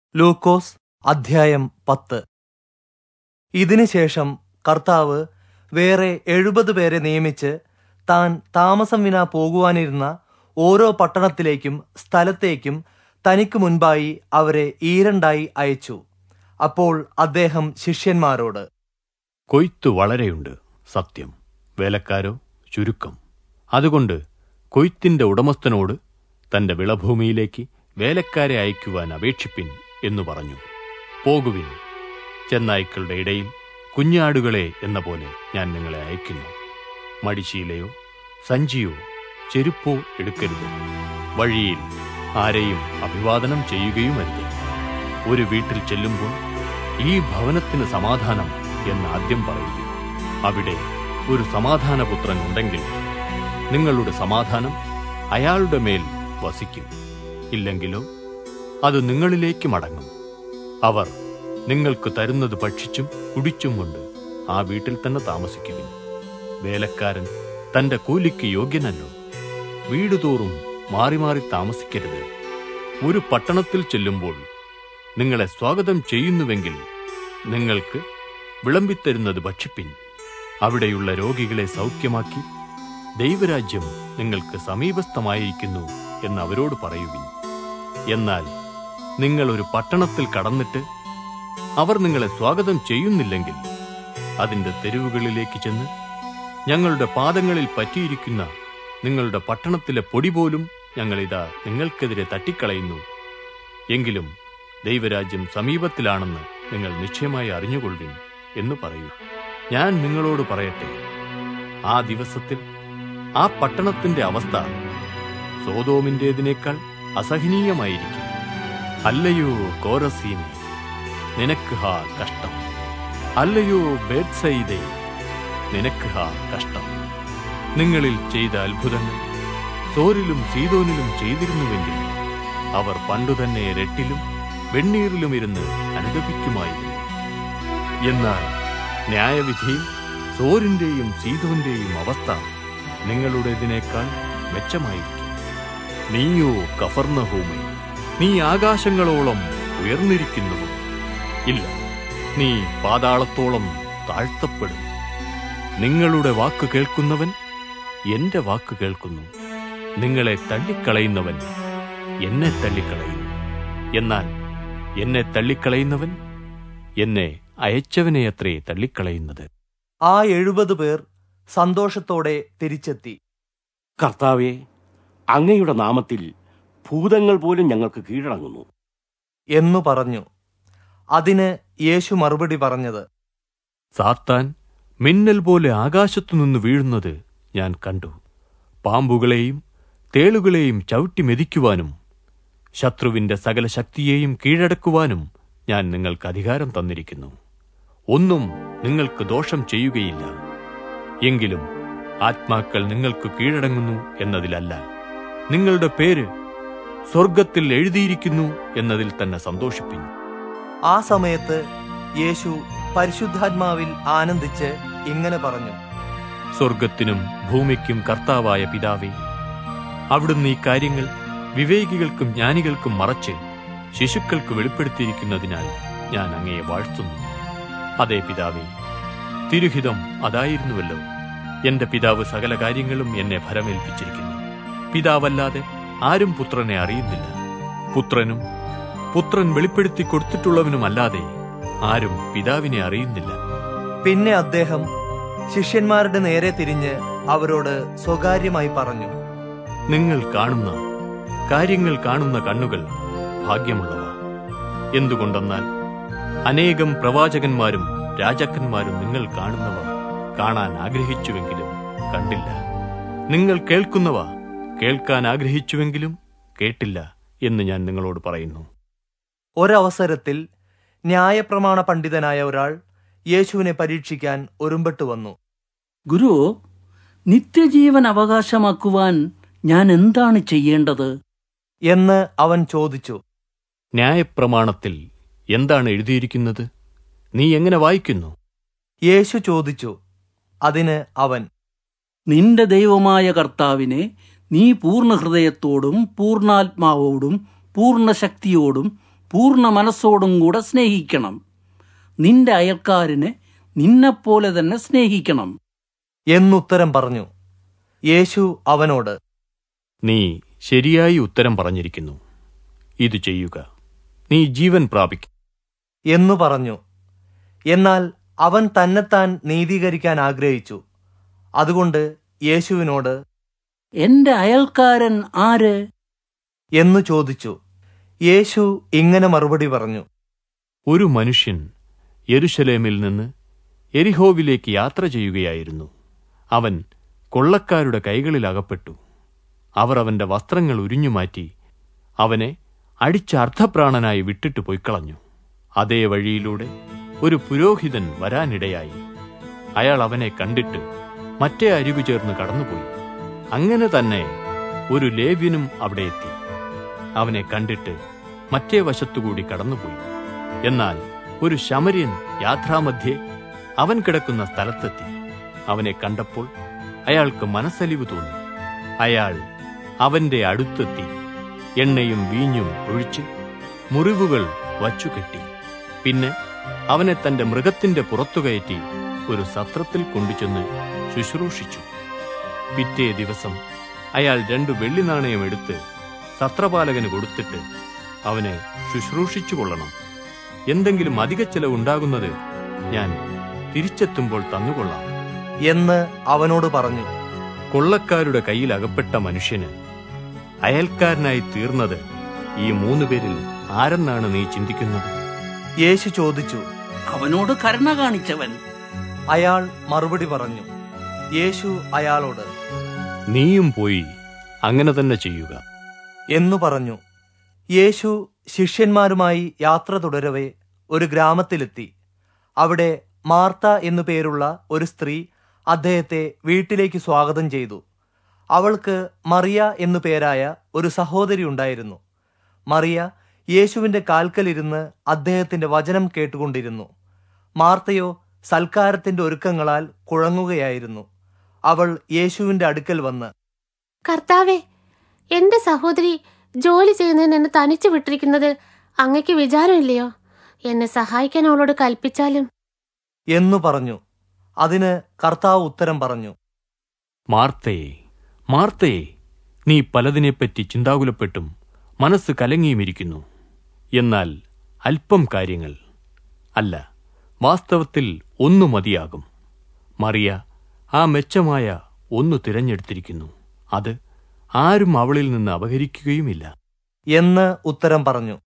ലൂക്കോസ് അധ്യായം പത്ത് ഇതിനുശേഷം കർത്താവ് വേറെ എഴുപത് പേരെ നിയമിച്ച് താൻ താമസം വിനാ പോകുവാനിരുന്ന ഓരോ പട്ടണത്തിലേക്കും സ്ഥലത്തേക്കും തനിക്ക് മുൻപായി അവരെ ഈരണ്ടായി അയച്ചു അപ്പോൾ അദ്ദേഹം ശിഷ്യന്മാരോട് കൊയ്ത്തു വളരെയുണ്ട് സത്യം വേലക്കാരോ ചുരുക്കം അതുകൊണ്ട് കൊയ്ത്തിന്റെ ഉടമസ്ഥനോട് തന്റെ വിളഭൂമിയിലേക്ക് വേലക്കാരെ അയക്കുവാൻ അപേക്ഷിപ്പിൻ എന്നു പറഞ്ഞു പോകുവിൻ ചെന്നായ്ക്കളുടെ ഇടയിൽ കുഞ്ഞാടുകളെ എന്ന പോലെ ഞാൻ നിങ്ങളെ അയക്കുന്നു മടിശീലയോ സഞ്ചിയോ ചെരുപ്പോ എടുക്കരുത് വഴിയിൽ ആരെയും അഭിവാദനം ചെയ്യുകയുമരുത് ഒരു വീട്ടിൽ ചെല്ലുമ്പോൾ ഈ ഭവനത്തിന് സമാധാനം എന്ന് ആദ്യം പറയുക അവിടെ ഒരു സമാധാനപുത്രൻ ഉണ്ടെങ്കിൽ നിങ്ങളുടെ സമാധാനം അയാളുടെ മേൽ വസിക്കും ഇല്ലെങ്കിലോ അത് നിങ്ങളിലേക്ക് മടങ്ങും അവർ നിങ്ങൾക്ക് തരുന്നത് ഭക്ഷിച്ചും കുടിച്ചും കൊണ്ട് ആ വീട്ടിൽ തന്നെ താമസിക്കുവിൻ വേലക്കാരൻ തന്റെ കൂലിക്ക് യോഗ്യനല്ലോ വീടുതോറും മാറി മാറി താമസിക്കരുത് ഒരു പട്ടണത്തിൽ ചെല്ലുമ്പോൾ നിങ്ങളെ സ്വാഗതം ചെയ്യുന്നുവെങ്കിൽ നിങ്ങൾക്ക് വിളമ്പിത്തരുന്നത് ഭക്ഷിപ്പിൻ അവിടെയുള്ള രോഗികളെ സൗഖ്യമാക്കി ദൈവരാജ്യം നിങ്ങൾക്ക് സമീപസ്ഥമായിരിക്കുന്നു എന്ന് അവരോട് പറയുവിൻ എന്നാൽ നിങ്ങൾ ഒരു പട്ടണത്തിൽ കടന്നിട്ട് അവർ നിങ്ങളെ സ്വാഗതം ചെയ്യുന്നില്ലെങ്കിൽ അതിന്റെ തെരുവുകളിലേക്ക് ചെന്ന് ഞങ്ങളുടെ പാദങ്ങളിൽ പറ്റിയിരിക്കുന്ന നിങ്ങളുടെ പട്ടണത്തിലെ പൊടി പോലും ഞങ്ങളിതാ നിങ്ങൾക്കെതിരെ തട്ടിക്കളയുന്നു എങ്കിലും ദൈവരാജ്യം സമീപത്തിലാണെന്ന് നിങ്ങൾ നിശ്ചയമായി അറിഞ്ഞുകൊള്ളുവിൻ എന്ന് പറയൂ ഞാൻ നിങ്ങളോട് പറയട്ടെ ആ ദിവസത്തിൽ ആ പട്ടണത്തിന്റെ അവസ്ഥ സോതോമിന്റേതിനേക്കാൾ അസഹനീയമായിരിക്കും അല്ലയോ കോരസീനെ നിനക്ക് ഹാ കഷ്ടം അല്ലയോ ബേത്സയിദേ നിനക്ക് ഹാ കഷ്ടം നിങ്ങളിൽ ചെയ്ത അത്ഭുതങ്ങൾ സോരിലും സീതോനിലും ചെയ്തിരുന്നുവെങ്കിൽ അവർ പണ്ടുതന്നെ രട്ടിലും വെണ്ണീറിലും ഇരുന്ന് അനുദപിക്കുമായിരുന്നു എന്നാൽ ന്യായവിധിയും സോരിന്റെയും സീതോന്റെയും അവസ്ഥ നിങ്ങളുടേതിനേക്കാൾ മെച്ചമായിരിക്കും നീയോ കഫർണഹൂമേ നീ ആകാശങ്ങളോളം ഉയർന്നിരിക്കുന്നുവോ ഇല്ല നീ പാതാളത്തോളം താഴ്ത്തപ്പെടും നിങ്ങളുടെ വാക്ക് കേൾക്കുന്നവൻ എന്റെ വാക്ക് കേൾക്കുന്നു നിങ്ങളെ തള്ളിക്കളയുന്നവൻ എന്നെ തള്ളിക്കളയുന്നു എന്നാൽ എന്നെ തള്ളിക്കളയുന്നവൻ എന്നെ അയച്ചവനെയത്രേ തള്ളിക്കളയുന്നത് ആ എഴുപത് പേർ സന്തോഷത്തോടെ തിരിച്ചെത്തി കർത്താവെ അങ്ങയുടെ നാമത്തിൽ ഭൂതങ്ങൾ പോലും ഞങ്ങൾക്ക് കീഴടങ്ങുന്നു എന്നു പറഞ്ഞു അതിന് യേശു മറുപടി പറഞ്ഞത് സാത്താൻ മിന്നൽ പോലെ ആകാശത്തുനിന്ന് വീഴുന്നത് ഞാൻ കണ്ടു പാമ്പുകളെയും തേളുകളെയും ചവിട്ടി മെതിക്കുവാനും ശത്രുവിന്റെ സകല ശക്തിയെയും കീഴടക്കുവാനും ഞാൻ നിങ്ങൾക്ക് അധികാരം തന്നിരിക്കുന്നു ഒന്നും നിങ്ങൾക്ക് ദോഷം ചെയ്യുകയില്ല എങ്കിലും ആത്മാക്കൾ നിങ്ങൾക്ക് കീഴടങ്ങുന്നു എന്നതിലല്ല നിങ്ങളുടെ പേര് സ്വർഗത്തിൽ എഴുതിയിരിക്കുന്നു എന്നതിൽ തന്നെ സന്തോഷിപ്പിൻ ആ സമയത്ത് യേശു പരിശുദ്ധാത്മാവിൽ ആനന്ദിച്ച് ഇങ്ങനെ പറഞ്ഞു സ്വർഗത്തിനും ഭൂമിക്കും കർത്താവായ പിതാവേ അവിടുന്ന് ഈ കാര്യങ്ങൾ വിവേകികൾക്കും ജ്ഞാനികൾക്കും മറച്ച് ശിശുക്കൾക്ക് വെളിപ്പെടുത്തിയിരിക്കുന്നതിനാൽ ഞാൻ അങ്ങയെ വാഴ്ത്തുന്നു അതെ പിതാവേ തിരുഹിതം അതായിരുന്നുവല്ലോ എന്റെ പിതാവ് സകല കാര്യങ്ങളും എന്നെ ഭരമേൽപ്പിച്ചിരിക്കുന്നു പിതാവല്ലാതെ ആരും പുത്രനെ അറിയുന്നില്ല പുത്രനും പുത്രൻ വെളിപ്പെടുത്തി കൊടുത്തിട്ടുള്ളവനുമല്ലാതെ ആരും പിതാവിനെ അറിയുന്നില്ല പിന്നെ അദ്ദേഹം ശിഷ്യന്മാരുടെ നേരെ തിരിഞ്ഞ് അവരോട് സ്വകാര്യമായി പറഞ്ഞു നിങ്ങൾ കാണുന്ന കാര്യങ്ങൾ കാണുന്ന കണ്ണുകൾ ഭാഗ്യമുള്ളവ എന്തുകൊണ്ടെന്നാൽ അനേകം പ്രവാചകന്മാരും രാജാക്കന്മാരും നിങ്ങൾ കാണുന്നവ കാണാൻ ആഗ്രഹിച്ചുവെങ്കിലും കണ്ടില്ല നിങ്ങൾ കേൾക്കുന്നവ കേൾക്കാൻ ആഗ്രഹിച്ചുവെങ്കിലും കേട്ടില്ല എന്ന് ഞാൻ നിങ്ങളോട് പറയുന്നു ഒരവസരത്തിൽ ന്യായപ്രമാണ പണ്ഡിതനായ ഒരാൾ യേശുവിനെ പരീക്ഷിക്കാൻ ഒരുമ്പെട്ടു വന്നു ഗുരു നിത്യജീവൻ അവകാശമാക്കുവാൻ ഞാൻ എന്താണ് ചെയ്യേണ്ടത് എന്ന് അവൻ ചോദിച്ചു ന്യായപ്രമാണത്തിൽ എന്താണ് എഴുതിയിരിക്കുന്നത് നീ എങ്ങനെ വായിക്കുന്നു യേശു ചോദിച്ചു അതിന് അവൻ നിന്റെ ദൈവമായ കർത്താവിനെ നീ പൂർണ്ണ ഹൃദയത്തോടും പൂർണ്ണാത്മാവോടും പൂർണ്ണ ശക്തിയോടും പൂർണ്ണ മനസ്സോടും കൂടെ സ്നേഹിക്കണം നിന്റെ അയൽക്കാരനെ നിന്നെപ്പോലെ തന്നെ സ്നേഹിക്കണം എന്നുത്തരം പറഞ്ഞു യേശു അവനോട് നീ ശരിയായി ഉത്തരം പറഞ്ഞിരിക്കുന്നു ഇത് ചെയ്യുക നീ ജീവൻ പ്രാപിക്കും എന്നു പറഞ്ഞു എന്നാൽ അവൻ തന്നെത്താൻ നീതീകരിക്കാൻ ആഗ്രഹിച്ചു അതുകൊണ്ട് യേശുവിനോട് എന്റെ അയൽക്കാരൻ ആര് എന്നു ചോദിച്ചു യേശു ഇങ്ങനെ മറുപടി പറഞ്ഞു ഒരു മനുഷ്യൻ യെരുശലേമിൽ നിന്ന് എരിഹോവിലേക്ക് യാത്ര ചെയ്യുകയായിരുന്നു അവൻ കൊള്ളക്കാരുടെ കൈകളിൽ അകപ്പെട്ടു അവർ അവന്റെ വസ്ത്രങ്ങൾ ഉരിഞ്ഞുമാറ്റി അവനെ അടിച്ച അർദ്ധപ്രാണനായി വിട്ടിട്ട് പൊയ്ക്കളഞ്ഞു അതേ വഴിയിലൂടെ ഒരു പുരോഹിതൻ വരാനിടയായി അയാൾ അവനെ കണ്ടിട്ട് മറ്റേ അരികു ചേർന്ന് കടന്നുപോയി അങ്ങനെ തന്നെ ഒരു ലേവ്യനും അവിടെ എത്തി അവനെ കണ്ടിട്ട് മറ്റേ വശത്തുകൂടി കടന്നുപോയി എന്നാൽ ഒരു ശമര്യൻ യാത്രാമധ്യേ അവൻ കിടക്കുന്ന സ്ഥലത്തെത്തി അവനെ കണ്ടപ്പോൾ അയാൾക്ക് മനസ്സലിവ് തോന്നി അയാൾ അവന്റെ അടുത്തെത്തി എണ്ണയും വീഞ്ഞും ഒഴിച്ച് മുറിവുകൾ വച്ചുകെട്ടി പിന്നെ അവനെ തന്റെ മൃഗത്തിന്റെ പുറത്തു കയറ്റി ഒരു സത്രത്തിൽ കൊണ്ടുചെന്ന് ശുശ്രൂഷിച്ചു പിറ്റേ ദിവസം അയാൾ രണ്ടു വെള്ളി നാണയം എടുത്ത് സത്രപാലകന് കൊടുത്തിട്ട് അവനെ ശുശ്രൂഷിച്ചു കൊള്ളണം എന്തെങ്കിലും അധിക ചെലവുണ്ടാകുന്നത് ഞാൻ തിരിച്ചെത്തുമ്പോൾ തന്നുകൊള്ളാം എന്ന് അവനോട് പറഞ്ഞു കൊള്ളക്കാരുടെ കയ്യിൽ അകപ്പെട്ട മനുഷ്യന് അയൽക്കാരനായി തീർന്നത് ഈ മൂന്ന് പേരിൽ ആരെന്നാണ് നീ ചിന്തിക്കുന്നത് യേശു ചോദിച്ചു അവനോട് കരുണ കാണിച്ചവൻ അയാൾ മറുപടി പറഞ്ഞു യേശു അയാളോട് നീയും പോയി അങ്ങനെ തന്നെ ചെയ്യുക എന്നു പറഞ്ഞു യേശു ശിഷ്യന്മാരുമായി യാത്ര തുടരവേ ഒരു ഗ്രാമത്തിലെത്തി അവിടെ മാർത്ത എന്നു പേരുള്ള ഒരു സ്ത്രീ അദ്ദേഹത്തെ വീട്ടിലേക്ക് സ്വാഗതം ചെയ്തു അവൾക്ക് മറിയ എന്നു പേരായ ഒരു സഹോദരി ഉണ്ടായിരുന്നു മറിയ യേശുവിന്റെ കാൽക്കലിരുന്ന് അദ്ദേഹത്തിന്റെ വചനം കേട്ടുകൊണ്ടിരുന്നു മാർത്തയോ സൽക്കാരത്തിന്റെ ഒരുക്കങ്ങളാൽ കുഴങ്ങുകയായിരുന്നു അവൾ യേശുവിന്റെ അടുക്കൽ വന്ന് കർത്താവെ എന്റെ സഹോദരി ജോലി ചെയ്യുന്നതിന് എന്നെ തനിച്ചു വിട്ടിരിക്കുന്നത് അങ്ങയ്ക്ക് വിചാരമില്ലയോ എന്നെ സഹായിക്കാൻ അവളോട് കൽപ്പിച്ചാലും എന്നു പറഞ്ഞു അതിന് കർത്താവ് ഉത്തരം പറഞ്ഞു മാർത്തയെ മാർത്തയെ നീ പലതിനെപ്പറ്റി ചിന്താകുലപ്പെട്ടും മനസ്സ് കലങ്ങിയുമിരിക്കുന്നു എന്നാൽ അല്പം കാര്യങ്ങൾ അല്ല വാസ്തവത്തിൽ ഒന്നു മതിയാകും മറിയ ആ മെച്ചമായ ഒന്ന് തിരഞ്ഞെടുത്തിരിക്കുന്നു അത് ആരും അവളിൽ നിന്ന് അപഹരിക്കുകയുമില്ല എന്ന് ഉത്തരം പറഞ്ഞു